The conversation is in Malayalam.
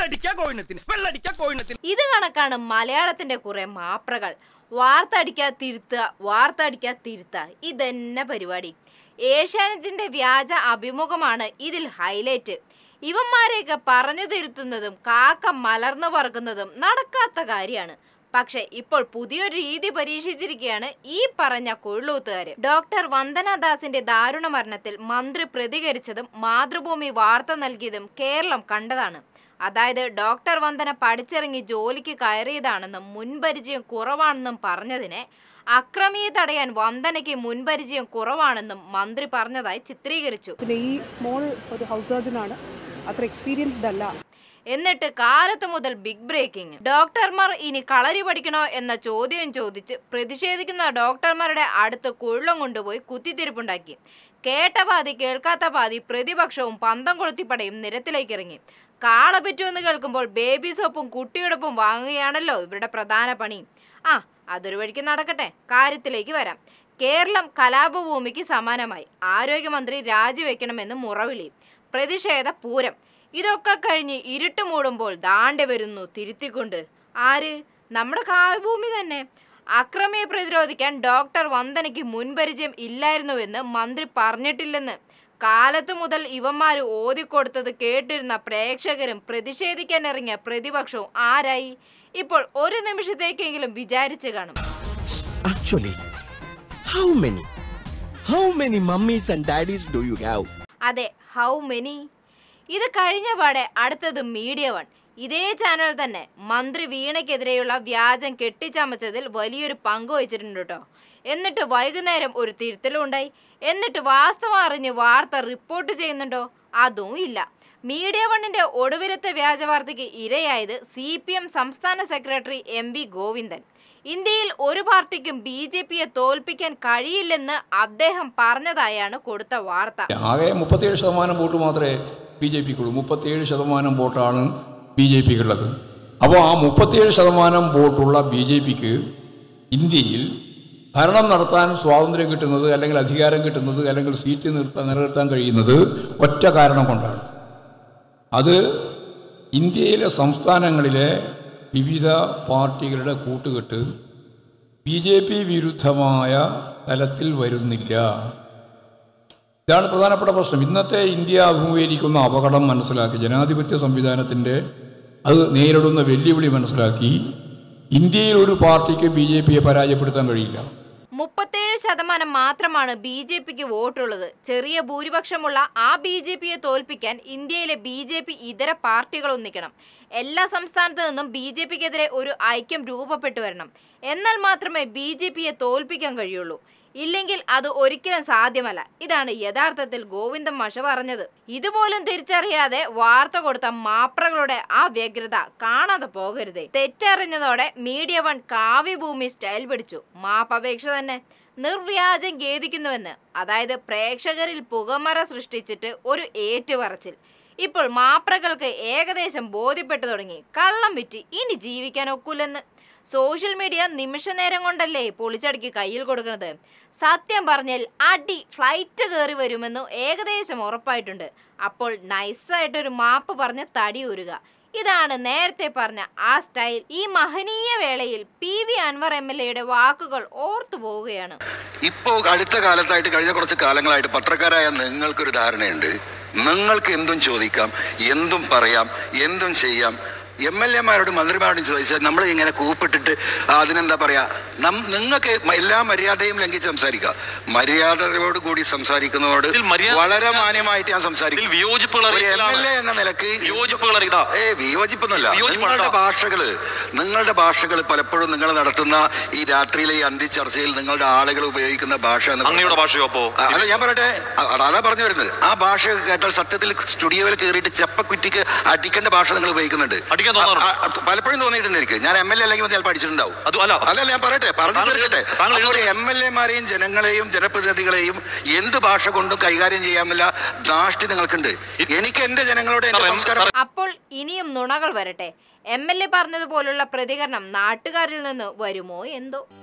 വെള്ളടിക്കാ കോയിനത്തിന് വെള്ളടിക്കാ കോയിനത്തിന് ഇത് കണക്കാണ് മലയാളത്തിന്റെ കുറെ മാപ്രകൾ വാർത്ത അടിക്കാ തിരുത്തുക വാർത്ത അടിക്കാ തിരുത്തുക ഇതന്നെ പരിപാടി ഏഷ്യാനെറ്റിന്റെ വ്യാജ അഭിമുഖമാണ് ഇതിൽ ഹൈലൈറ്റ് ഇവന്മാരെയൊക്കെ പറഞ്ഞു തിരുത്തുന്നതും കാക്ക മലർന്നു പറക്കുന്നതും നടക്കാത്ത കാര്യമാണ് പക്ഷെ ഇപ്പോൾ പുതിയൊരു രീതി പരീക്ഷിച്ചിരിക്കുകയാണ് ഈ പറഞ്ഞ കൊള്ളൂത്തുകാര് ഡോക്ടർ വന്ദനാദാസിന്റെ ദാരുണ മരണത്തിൽ മന്ത്രി പ്രതികരിച്ചതും മാതൃഭൂമി വാർത്ത നൽകിയതും കേരളം കണ്ടതാണ് അതായത് ഡോക്ടർ വന്ദന പഠിച്ചിറങ്ങി ജോലിക്ക് കയറിയതാണെന്നും മുൻപരിചയം കുറവാണെന്നും പറഞ്ഞതിനെ അക്രമിയെ തടയാൻ വന്ദനയ്ക്ക് മുൻപരിചയം കുറവാണെന്നും മന്ത്രി പറഞ്ഞതായി ചിത്രീകരിച്ചു പിന്നെ ഈ മോൾ ഒരു ഹൗസ് സർജനാണ് അത്ര എക്സ്പീരിയൻസ്ഡ് അല്ല എന്നിട്ട് കാലത്ത് മുതൽ ബിഗ് ബ്രേക്കിംഗ് ഡോക്ടർമാർ ഇനി കളരി പഠിക്കണോ എന്ന ചോദ്യം ചോദിച്ച് പ്രതിഷേധിക്കുന്ന ഡോക്ടർമാരുടെ അടുത്ത് കുള്ളം കൊണ്ടുപോയി കുത്തിത്തിരിപ്പുണ്ടാക്കി കേട്ട പാതി കേൾക്കാത്ത പാതി പ്രതിപക്ഷവും പന്തം കൊളുത്തിപ്പടയും നിരത്തിലേക്ക് ഇറങ്ങി കാള പറ്റുമെന്ന് കേൾക്കുമ്പോൾ ബേബി സോപ്പും കുട്ടിയുടുപ്പും വാങ്ങുകയാണല്ലോ ഇവരുടെ പ്രധാന പണി ആ അതൊരു വഴിക്ക് നടക്കട്ടെ കാര്യത്തിലേക്ക് വരാം കേരളം കലാപഭൂമിക്ക് സമാനമായി ആരോഗ്യമന്ത്രി രാജിവെക്കണമെന്ന് മുറവിളി പ്രതിഷേധ പൂരം ഇതൊക്കെ കഴിഞ്ഞ് ഇരുട്ട് മൂടുമ്പോൾ ദാണ്ടെ വരുന്നു തിരുത്തിക്കൊണ്ട് ആര് നമ്മുടെ കാവ്യഭൂമി തന്നെ അക്രമിയെ പ്രതിരോധിക്കാൻ ഡോക്ടർ വന്ദനയ്ക്ക് മുൻപരിചയം ഇല്ലായിരുന്നുവെന്ന് മന്ത്രി പറഞ്ഞിട്ടില്ലെന്ന് കാലത്ത് മുതൽ ഇവന്മാര് ഓതിക്കൊടുത്തത് കേട്ടിരുന്ന പ്രേക്ഷകരും പ്രതിഷേധിക്കാൻ ഇറങ്ങിയ പ്രതിപക്ഷവും ആരായി ഇപ്പോൾ ഒരു നിമിഷത്തേക്കെങ്കിലും വിചാരിച്ചു കാണും Actually, how many? How many mummies and daddies do you have? അതെ ഹൗ മെനി ഇത് കഴിഞ്ഞ പാടെ അടുത്തത് മീഡിയ വൺ ഇതേ ചാനൽ തന്നെ മന്ത്രി വീണയ്ക്കെതിരെയുള്ള വ്യാജം കെട്ടിച്ചമച്ചതിൽ വലിയൊരു പങ്ക് വഹിച്ചിട്ടുണ്ട് കേട്ടോ എന്നിട്ട് വൈകുന്നേരം ഒരു തിരുത്തലും ഉണ്ടായി എന്നിട്ട് വാസ്തവം അറിഞ്ഞ് വാർത്ത റിപ്പോർട്ട് ചെയ്യുന്നുണ്ടോ അതും ഇല്ല മീഡിയ വണ്ണിന്റെ ഒടുവിലത്തെ വ്യാജ വാർത്തയ്ക്ക് ഇരയായത് സി പി എം സംസ്ഥാന സെക്രട്ടറി എം വി ഗോവിന്ദൻ ഇന്ത്യയിൽ ഒരു പാർട്ടിക്കും ബി ജെ പിയെ തോൽപ്പിക്കാൻ കഴിയില്ലെന്ന് അദ്ദേഹം പറഞ്ഞതായാണ് കൊടുത്ത വാർത്ത ആകെ മുപ്പത്തിയേഴ് ശതമാനം വോട്ട് മാത്രമേ ബി ജെ പിക്കുള്ളൂ മുപ്പത്തിയേഴ് ശതമാനം വോട്ടാണ് ബി ജെ പിക്കുള്ളത് അപ്പോൾ ആ മുപ്പത്തിയേഴ് ശതമാനം വോട്ടുള്ള ബി ജെ പിക്ക് ഇന്ത്യയിൽ ഭരണം നടത്താൻ സ്വാതന്ത്ര്യം കിട്ടുന്നത് അല്ലെങ്കിൽ അധികാരം കിട്ടുന്നത് അല്ലെങ്കിൽ സീറ്റ് നിർത്താൻ നിലനിർത്താൻ കഴിയുന്നത് ഒറ്റ കാരണം കൊണ്ടാണ് അത് ഇന്ത്യയിലെ സംസ്ഥാനങ്ങളിലെ വിവിധ പാർട്ടികളുടെ കൂട്ടുകെട്ട് ബി ജെ പി വിരുദ്ധമായ തലത്തിൽ വരുന്നില്ല ഇതാണ് പ്രധാനപ്പെട്ട പ്രശ്നം ഇന്നത്തെ ഇന്ത്യ അഭിമുഖീകരിക്കുന്ന അപകടം മനസ്സിലാക്കി ജനാധിപത്യ സംവിധാനത്തിൻ്റെ അത് നേരിടുന്ന വെല്ലുവിളി മനസ്സിലാക്കി ഇന്ത്യയിൽ ഒരു പാർട്ടിക്ക് ബി ജെ പിയെ പരാജയപ്പെടുത്താൻ കഴിയില്ല മുപ്പത്തേഴ് ശതമാനം മാത്രമാണ് ബി ജെ പിക്ക് വോട്ടുള്ളത് ചെറിയ ഭൂരിപക്ഷമുള്ള ആ ബി ജെ പിയെ തോൽപ്പിക്കാൻ ഇന്ത്യയിലെ ബി ജെ പി ഇതര പാർട്ടികൾ ഒന്നിക്കണം എല്ലാ സംസ്ഥാനത്തു നിന്നും ബി ജെ പിക്കെതിരെ ഒരു ഐക്യം രൂപപ്പെട്ടു വരണം എന്നാൽ മാത്രമേ ബി ജെ പിയെ തോൽപ്പിക്കാൻ കഴിയുള്ളൂ ഇല്ലെങ്കിൽ അത് ഒരിക്കലും സാധ്യമല്ല ഇതാണ് യഥാർത്ഥത്തിൽ ഗോവിന്ദൻ മാഷ പറഞ്ഞത് ഇതുപോലും തിരിച്ചറിയാതെ വാർത്ത കൊടുത്ത മാപ്രകളുടെ ആ വ്യഗ്രത കാണാതെ പോകരുതേ തെറ്ററിഞ്ഞതോടെ മീഡിയ വൺ കാവ്യഭൂമി സ്റ്റൈൽ പിടിച്ചു മാപ്പപേക്ഷ തന്നെ നിർവ്യാജം ഖേദിക്കുന്നുവെന്ന് അതായത് പ്രേക്ഷകരിൽ പുകമറ സൃഷ്ടിച്ചിട്ട് ഒരു ഏറ്റുപറച്ചിൽ ഇപ്പോൾ മാപ്രകൾക്ക് ഏകദേശം ബോധ്യപ്പെട്ടു തുടങ്ങി കള്ളം വിറ്റ് ഇനി ജീവിക്കാൻ ഒക്കില്ലെന്ന് സോഷ്യൽ മീഡിയ നിമിഷ നേരം കൊണ്ടല്ലേ പൊളിച്ചടുക്കി കയ്യിൽ കൊടുക്കുന്നത് സത്യം പറഞ്ഞാൽ അടി ഫ്ലൈറ്റ് കയറി വരുമെന്ന് ഏകദേശം ഉറപ്പായിട്ടുണ്ട് അപ്പോൾ നൈസായിട്ടൊരു മാപ്പ് പറഞ്ഞ് തടിയൂരുക ഇതാണ് നേരത്തെ പറഞ്ഞ ആ സ്റ്റൈൽ ഈ മഹനീയ വേളയിൽ P V Anvar M L എയുടെ വാക്കുകൾ ഓർത്തു പോവുകയാണ് ഇപ്പോ അടുത്ത കാലത്തായിട്ട് കഴിഞ്ഞ കുറച്ച് കാലങ്ങളായിട്ട് പത്രക്കാരായ നിങ്ങൾക്കൊരു ധാരണയുണ്ട് നിങ്ങൾക്ക് എന്തും ചോദിക്കാം എന്തും പറയാം എന്തും ചെയ്യാം എം എൽ എമാരോടും മന്ത്രിമാരോടും ചോദിച്ചാൽ നമ്മൾ ഇങ്ങനെ കൂപ്പിട്ടിട്ട് അതിനെന്താ പറയാ നം നിങ്ങൾക്ക് മ- എല്ലാ മര്യാദയും ലംഘിച്ച് സംസാരിക്കാം മര്യാദയോട് കൂടി സംസാരിക്കുന്നതോട് ഇതിൽ മര്യാദ- വളരെ മാന്യമായിട്ട് ഞാൻ ഇതിൽ സംസാരിക്കും വിയോജിപ്പുകൾ ഒരു എം അറിയിക്കലാണ്. എൽ എ എന്ന നിലക്ക് വിയോജിപ്പുകൾ അറിയിക്കടാ. ഏ വിയോജിപ്പൊന്നുമല്ല വിയോജിപ്പാണ് നിങ്ങളുടെ കേട്ടോ. ഭാഷകള് നിങ്ങളുടെ ഭാഷകൾ പലപ്പോഴും നിങ്ങൾ നടത്തുന്ന ഈ രാത്രിയിലെ ഈ അന്തിച്ചർച്ചയിൽ നിങ്ങളുടെ ആളുകൾ ഉപയോഗിക്കുന്ന ഭാഷ എന്ന് അങ്ങയുടെ പറഞ്ഞാൽ- ഭാഷയോ അപ്പോ ആ, അല്ല ഞാൻ പറയട്ടെ അ- അതാ പറഞ്ഞു വരുന്നത് ആ ഭാഷ കേട്ടാൽ സത്യത്തിൽ സ്റ്റുഡിയോയിൽ കയറിയിട്ട് ചെപ്പക്കുറ്റിക്ക് അടിക്കേണ്ട ഭാഷ നിങ്ങൾ ഉപയോഗിക്കുന്നുണ്ട് അടിക്കാൻ തോന്നാറുണ്ടോ? ആ, ആ, പലപ്പോഴും തോന്നിയിട്ടുണ്ട് എനിക്ക് ഞാൻ എം എൽ എ അല്ലെങ്കിൽ ചിലപ്പോൾ അടിച്ചിട്ടുണ്ടാവും അത് അല്ല. അതല്ല ഞാൻ പറയട്ടെ പറഞ്ഞു താങ്കൾ തീർക്കട്ടെ താങ്കൾ അപ്പോൾ ഒരു എഴുതുന്നത് എം എൽ എമാരെയും ജനങ്ങളെയും ജനപ്രതിനിധികളെയും എന്ത് ഭാഷ കൊണ്ടും കൈകാര്യം ചെയ്യാമെന്നില്ല ധാഷ്ടി നിങ്ങൾക്കുണ്ട് എനിക്ക് എന്റെ ജനങ്ങളോട് എന്റെ സാറേ, സംസ്കാരം അപ്പോൾ ഇനിയും നുണകൾ വരട്ടെ എം എൽ എ പറഞ്ഞതുപോലുള്ള പ്രതികരണം നാട്ടുകാരിൽ നിന്ന് വരുമോ എന്തോ